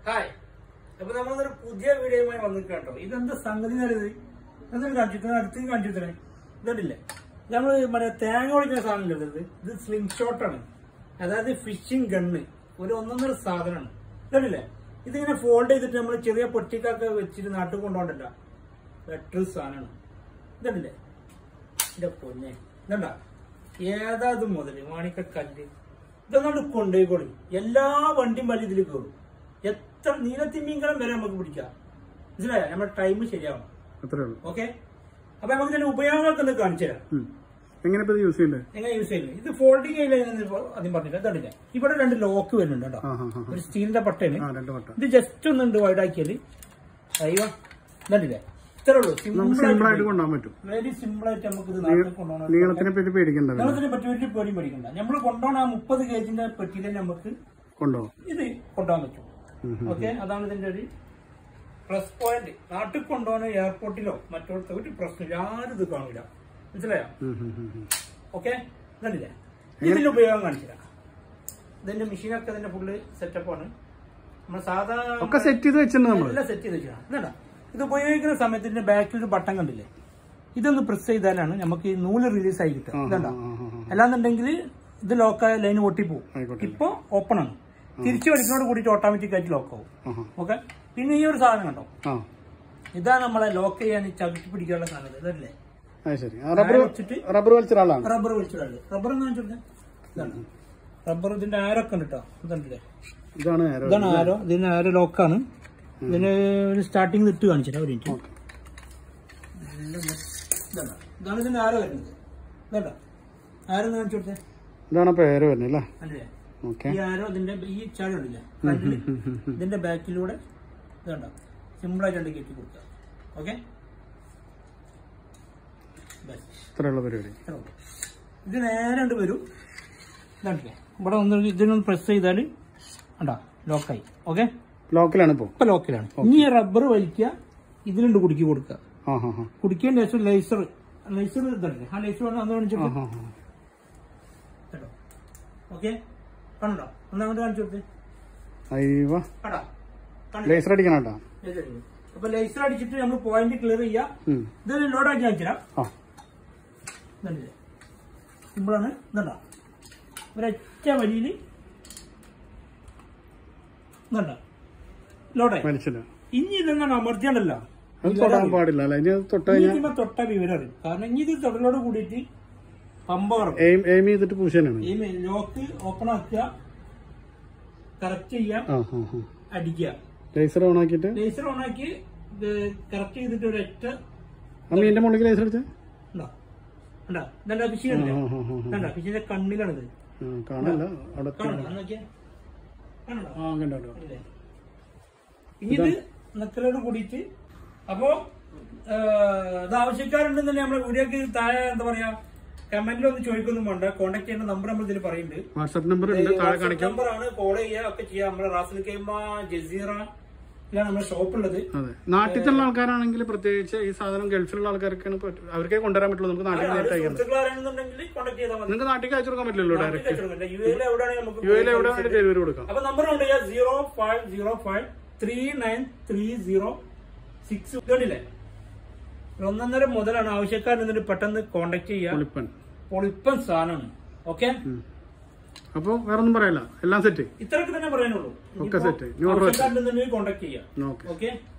Hi അപ്പൊ നമ്മളൊരു പുതിയ വീഡിയോയുമായി വന്നിട്ട് കേട്ടോ ഇതെന്താ സംഗതി നല്ലത് എന്തൊരു കാണിച്ചിട്ട് അടുത്ത് കാണിച്ചിട്ടേ ഇതല്ലേ നമ്മള് മറ്റേ തേങ്ങ ഒളിക്കുന്ന സാധനം ഇത് ഇത് സ്ലിം ഷോട്ടാണ് അതായത് ഫിഷിംഗ് ഗണ്ണ് ഒരു ഒന്നൊന്നര സാധനമാണ് ഇതല്ലേ ഇതിങ്ങനെ ഫോൾഡ് ചെയ്തിട്ട് നമ്മൾ ചെറിയ പൊട്ടിക്കൊക്കെ വെച്ചിട്ട് നാട്ടിൽ കൊണ്ടുപോകണ്ടല്ല ബെറ്റർ സാധനമാണ് ഇതല്ലേ എന്റെ പൊന്നെ ഇതണ്ട ഏതാ ഇത് മുതല് മാണിക്കക്കല്ല് ഇതൊന്നും കൊണ്ടുപോയിക്കോളി എല്ലാ വണ്ടിയും വലിയ ഇതിൽ കയറും എത്ര നീലത്തിമീങ്കലം വരെ നമുക്ക് പിടിക്കാം മനസ്സിലായോ നമ്മുടെ ടൈം ശരിയാവണം അത്രേ ഉള്ളൂ ഓക്കെ അപ്പൊ നമുക്ക് ഇതിന്റെ ഉപയോഗങ്ങളൊക്കെ ഒന്ന് കാണിച്ചു തരാം ഉം. എങ്ങനെ ഇപ്പൊ ഇത് യൂസ് ചെയ്യണ്ടേ എങ്ങനെ യൂസ് ചെയ്യുന്നത് ഇത് ഫോൾഡിങ് ചെയ്യില്ല ആദ്യം പറഞ്ഞില്ല ഇതടില്ല ഇവിടെ രണ്ട് ലോക്ക് വരുന്നുണ്ട് കേട്ടോ ആ ഹാ ഹാ ഒരു സ്റ്റീലിന്റെ പട്ടയാണ് ആ രണ്ട് വട്ട ഇത് ജസ്റ്റ് ഒന്നുണ്ട് വൈഡ് ആക്കിയാല് അയ്യോ ഇതടില്ലേ ഇത്രേ ഉള്ളൂ നമുക്ക് സിമ്പിൾ ആയിട്ട് കൊണ്ടുപോകാൻ പറ്റും വെരി സിമ്പിൾ ആയിട്ട് നമുക്ക് ഇത് നാട്ടിൽ കൊണ്ടുപോകണം നീളത്തിനെ പറ്റി പേടിക്കണ്ട പിന്നെ. നമ്മളതിനെ പറ്റി ഒരു പേടിയും പേടിക്കണ്ട നമ്മൾ കൊണ്ടുപോകണ ആ മുപ്പത് കേജിന്റെ പെട്ടിയിൽ നമുക്ക് കൊണ്ടുപോകാം ഇത് കൊണ്ടുപോകാൻ പറ്റും ഉം, ഉം. ഓക്കെ അതാണ് ഇതിന്റെ ഒരു പ്ലസ് പോയിന്റ് നാട്ടിൽ കൊണ്ടുപോകുന്ന എയർപോർട്ടിലോ മറ്റോടത്തോ ഒരു പ്രശ്നമില്ല ആരും ഇത് കാണില്ല മനസ്സിലായോ ഉം, ഉം, ഉം, ഉം. ഓക്കെ ഇതല്ലേ ഇതിന്റെ ഉപയോഗം കാണിച്ചില്ല ഇതിന്റെ മെഷീനൊക്കെ ഇതിന്റെ ഫുള്ള് സെറ്റപ്പാണ് നമ്മൾ സാധാ ഒക്കെ സെറ്റ് ചെയ്ത് വെച്ചിട്ടുണ്ട് നമ്മള് എല്ലാം സെറ്റ് ചെയ്ത് വെച്ചാണ് ഇതണ്ട ഇത് ഉപയോഗിക്കുന്ന സമയത്ത് ഇതിന്റെ ബാക്കിൽ ഒരു ബട്ടൺ കണ്ടില്ലേ ഇതൊന്ന് പ്രസ് ചെയ്താലാണ് നമുക്ക് ഈ നൂല് റിലീസ് ആയി കിട്ടുക ആ, ഇതണ്ട ആ, ആ, ആ. അല്ലാന്നുണ്ടെങ്കിൽ ഇത് ലോക്കായ ലൈൻ പൊട്ടിപ്പോവും ആയിക്കോട്ടെ ഇപ്പൊ ഓപ്പൺ ആണ് തിരിച്ചു വലിക്കുന്നതോട് കൂടിയിട്ട് ഓട്ടോമാറ്റിക് ആയിട്ട് ലോക്ക് ആവും ആഹാ. ഓക്കെ പിന്നെ ഈ ഒരു സാധനം കണ്ടോ ആ ഇതാണ് നമ്മളെ ലോക്ക് ചെയ്യാൻ ഈ ചവിട്ടി പിടിക്കാനുള്ള സാധനം ഇതല്ലേ അത് ശരി ആ റബ്ബർ ആരോ വെച്ചിട്ട് റബ്ബർ വലിച്ച ആളാണ് റബ്ബർ വലിച്ചിടാണ്ട് റബ്ബർ എന്ന് വെച്ചിട്ട് ഇതാണ് റബ്ബർ ഇതിന്റെ ആരൊക്കെ ഉണ്ട് കേട്ടോ ഇതുണ്ടല്ലേ ഇതാണ് arrow. ഇതാണ് ആരോ ഇതിന് ആരോ ലോക്കാണ് ഇതിന് ഒരു സ്റ്റാർട്ടിങ് ഇട്ട് കാണിച്ചിട്ട് ഒരു മിനിറ്റ് ഓക്കേ. ഇതാണ് ഇതാണ് ഇതിന്റെ ആരോ വരുന്നത് ഇതാ ആരോ കാണിച്ചു കൊടുത്തേ ഇതാണ് പേര് വരുന്നത് അല്ലേ അല്ലേ ഓക്കെ ഈ ആരോ ഇതിന്റെ ഈ ചാടി ഉണ്ടല്ലേ ഫ്രണ്ടില് ഇതിന്റെ ബാക്കിലൂടെ ഇതുണ്ട സിമ്പിൾ ആയിട്ട് രണ്ട് കയറ്റി കൊടുക്കുക ഓക്കെ ഇത്രയുള്ള പരിപാടി ഇത് നേരെ ഉണ്ട് വരും ഇതാണ്ടില്ലേ ഇവിടെ ഒന്ന് ഇതിനൊന്ന് പ്രസ് ചെയ്താൽ ഉണ്ടാ ലോക്കായി ഓക്കെ ലോക്കലാണ് ഇപ്പോ ഇപ്പൊ ലോക്കിലാണ് ഇനി റബ്ബർ വലിക്കുക ഇതിലുണ്ട് കുടുക്കി കൊടുക്കുക ആ ഹാ ഹാ കുടിക്കേണ്ട ശേഷം ലേസർ ലേസർ ഇതല്ലേ ആ ലേസർ പറഞ്ഞാൽ അന്ന് ആ കാണിച്ചിട്ട് ഹാ ഹാ കേട്ടോ ഓക്കെ കണ്ടോ ഒന്നാമത് കാണിച്ചു കൊടുത്തേ അയ്യോ കടാ ലേസർ അടിക്കണം കേട്ടോ അപ്പൊ ലേസർ അടിച്ചിട്ട് നമ്മൾ പോയിന്റ് ക്ലിയർ ചെയ്യാം ഉം. ഇത് ലോഡാക്കി കാണിച്ചുതരാം ആ ഇതല്ലേ സിമ്പിളാണ് ഇതണ്ട ഒരൊറ്റ വരിയിൽ ഇതണ്ട ലോഡായി വലിച്ചില്ല ഇനി ഇതെന്നാണ് അമർത്തിയാണ്ടല്ലോ അത് തൊടാൻ പാടില്ല അല്ലെ ഇനി അത് തൊട്ട് കഴിഞ്ഞാൽ ഇനി തൊട്ട വിവരം അറിയും കാരണം ഇനി ഇത് തൊടലോട് കൂടിയിട്ട് പമ്പ കറക്കും എയിം എയിം ചെയ്തിട്ട് പൂശ തന്നെയാണ് ഈ ലോക്ക് ഓപ്പൺ ആക്കുക കറക്റ്റ് ചെയ്യാം ആ ഹാ ഹാ അടിക്കുക ലേസർ ഓൺ ആക്കിയിട്ട് ലേസർ ഓൺ ആക്കി കറക്റ്റ് ചെയ്തിട്ട് ഒരൊറ്റ ആ മീനിന്റെ മുകളിൽ ലേസർ അടിച്ചേ ഉണ്ടോ ഉണ്ടോ ഇതെന്താ ഫിഷ് ആ ഹാ ഹാ ഹാ കണ്ടോ ഫിഷിന്റെ കണ്ണിലാണിത് ആ, കാണല്ല അവിടെ കാണുന്നുണ്ടോ നോക്കിയാ കാണുന്നുണ്ടോ ആ കണ്ടോ കണ്ടോ. ഇല്ലേ? ഇനി ഇത് നക്കലോട് കൂടിയിട്ട് അപ്പോ ആ, ഇത് ആവശ്യക്കാരുണ്ടെന്നുണ്ടെങ്കിൽ നമ്മളെ വീഡിയോക്ക് താഴെ എന്താ പറയാ കമന്റിൽ ഒന്ന് ചോദിക്കൊന്നും വേണ്ട കോൺടാക്ട് ചെയ്യുന്ന നമ്പർ നമ്മൾ ഇതിൽ പറയുന്നുണ്ട് വാട്സാപ്പ് നമ്പർ ഉണ്ട് താഴെ കാണിക്കാം നമ്പർ ആണ് കോൾ ചെയ്യുക ഒക്കെ ചെയ്യാം നമ്മുടെ റാസൽ കൈമ ജസീറ ഇതാണ് നമ്മുടെ ഷോപ്പ് ഉള്ളത് അതെ നാട്ടിൽ ചെല്ലുന്ന ആൾക്കാരാണെങ്കിൽ പ്രത്യേകിച്ച് ഈ സാധനം ഗൾഫിലുള്ള ആൾക്കാർക്കാണ് പറ്റ- അവർക്കേ കൊണ്ടുവരാൻ പറ്റുള്ളൂ നമുക്ക് നാട്ടിൽ നേരിട്ട് അയക്കാം സുഹൃത്തുക്കളാണെന്നുണ്ടെങ്കിൽ കോൺടാക്ട് ചെയ്താൽ മതി നിങ്ങൾക്ക് നാട്ടിൽ അയച്ചു കൊടുക്കാൻ പറ്റില്ലല്ലോ ഡയറക്റ്റ് യു എയിൽ എവിടെയാണെങ്കിൽ നമുക്ക് യു എയിൽ എവിടെ വേണ്ടി ഡെലിവറി കൊടുക്കാം അപ്പൊ നമ്പർ ഉണ്ട് zero five zero five three nine three zero six കേട്ടില്ലേ ഒന്നൊന്നര മുതലാണ് ആവശ്യക്കാരൻ എന്നിട്ട് പെട്ടെന്ന് കോണ്ടാക്ട് ചെയ്യുക പൊളിപ്പൻ പൊളിപ്പൻ സാധനമാണ് ഓക്കെ അപ്പൊ വേറെ ഒന്നും പറയല്ല എല്ലാം സെറ്റ് ഇത്രയൊക്കെ തന്നെ പറയാനുള്ളൂ ഒക്കെ set. ഇനി order വെച്ചോ. ആവശ്യക്കാരൻ കോണ്ടാക്ട് ചെയ്യാം ഓക്കെ ഓക്കെ